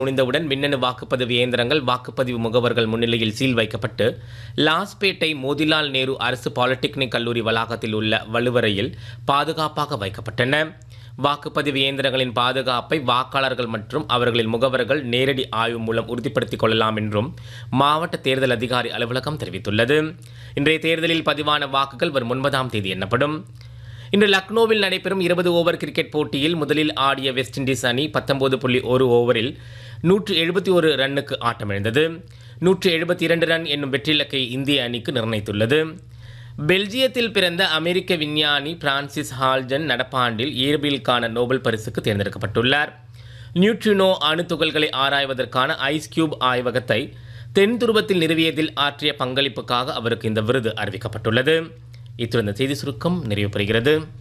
முடிந்தவுடன் மின்னணு வாக்குப்பதிவு இயந்திரங்கள் வாக்குப்பதிவு முகவர்கள் முன்னிலையில் சீல் வைக்கப்பட்டு லாஸ்பேட்டை மோதிலால் நேரு அரசு பாலிடெக்னிக் கல்லூரி வளாகத்தில் உள்ள வலுவறையில் பாதுகாப்பாக வைக்கப்பட்டன வாக்குப்பதிவு இயந்திரங்களின் பாதுகாப்பை வாக்காளர்கள் மற்றும் அவர்களின் முகவர்கள் நேரடி ஆய்வு மூலம் உறுதிப்படுத்திக் கொள்ளலாம் என்றும் மாவட்ட தேர்தல் அதிகாரி அலுவலகம் தெரிவித்துள்ளது இன்றைய தேர்தலில் பதிவான வாக்குகள் வரும் ஒன்பதாம் தேதி எண்ணப்படும் இன்று லக்னோவில் நடைபெறும் இருபது ஓவர் கிரிக்கெட் போட்டியில் முதலில் ஆடிய வெஸ்ட் இண்டீஸ் அணி பத்தொன்பது புள்ளி ஒரு ஓவரில் நூற்று எழுபத்தி ஒரு ரன்னுக்கு ஆட்டமிழந்தது நூற்று எழுபத்தி இரண்டு ரன் என்னும் வெற்றி இலக்கை இந்திய அணிக்கு நிர்ணயித்துள்ளது பெல்ஜியத்தில் பிறந்த அமெரிக்க விஞ்ஞானி பிரான்சிஸ் ஹால்ஜன் நடப்பாண்டில் இயற்பியலுக்கான நோபல் பரிசுக்கு தேர்ந்தெடுக்கப்பட்டுள்ளார் நியூட்ரினோ அணு துகள்களை ஆராய்வதற்கான ஐஸ் கியூப் ஆய்வகத்தை தென் துருவத்தில் நிறுவியதில் ஆற்றிய பங்களிப்புக்காக அவருக்கு இந்த விருது அறிவிக்கப்பட்டுள்ளது இத்துடன் இந்த செய்தி சுருக்கம் நிறைவு பெறுகிறது